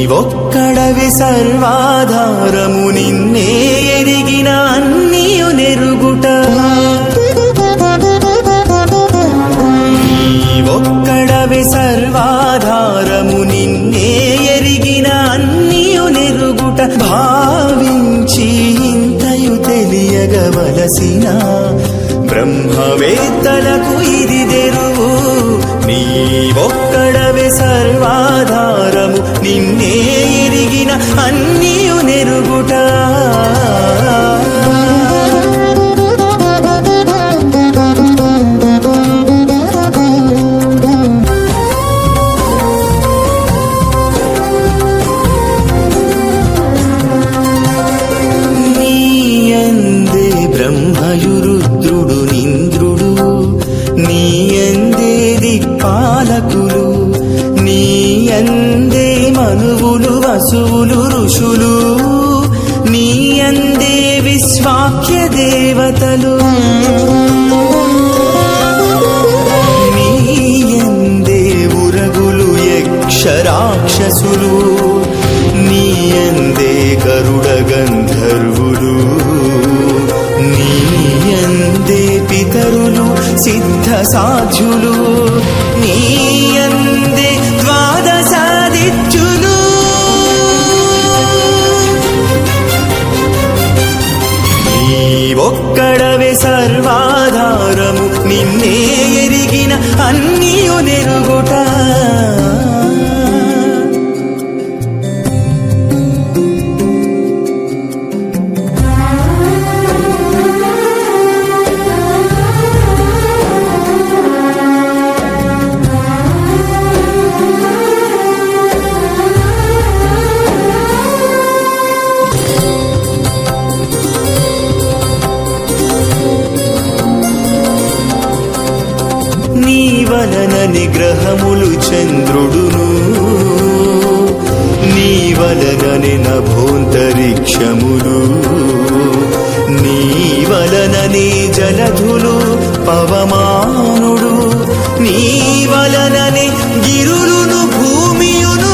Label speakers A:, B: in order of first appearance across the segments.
A: నీవొక్కడవి సర్వాధారము నిన్నే ఎరిగిన అన్నియు నెరుగుట నీవొక్కడవి సర్వాధారము నిన్నే ఎరిగిన అన్నియు నెరుగుట భావించి ఇంతయు తెలియగవలసిన బ్రహ్మవేత్తలకు ఇది తెరువు నీవొక్కడవే సర్వాధారము నిన్నే ఎరిగిన అన్నియు నెరుగుట నీయందే బ్రహ్మయురుద్రుడు నింద్రుడు నీయందే దిక్పాలకులు నీయందే మనువులు వసువులు ఋషులు నీయందే విశ్వాఖ్య దేవతలు నీయందే ఉరగులు యక్షరాక్షసులు నీయందే గరుడ గంధర్వులు నీయందే పితరులు సిద్ధ సాధ్యులు నీయందే ద్వాదశాదిత్యులు నీవొక్కడవే సర్వాధారము నిన్నే ఎరిగిన అన్నియు నెరుగుట నీ వలన నిగ్రహములు చంద్రుడును నీ వలనని నభోంతరిక్షములు నీ వలనని జలధులు పవమానుడు నీ వలనని గిరులును భూమియును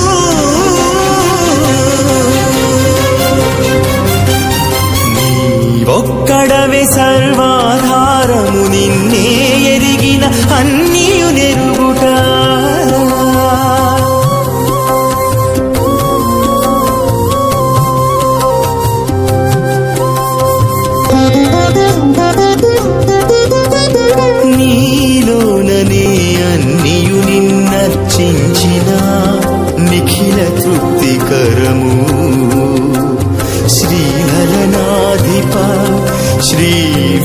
A: నీవొక్కడవే సర్వాధారము నిన్నే ఎరిగిన అన్నియు నెరుగుట నీలోననే అన్నియు నిన్నర్చించిన నిఖిల తృప్తికరము శ్రీహరనాధిప శ్రీ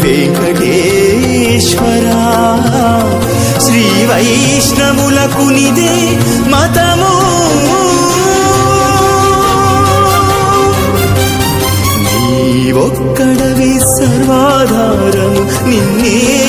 A: వెంకటేశ్వరా శ్రీ వైష్ణవులకు నిదే మతము నీవొక్కడవే సర్వాధారము నిన్నే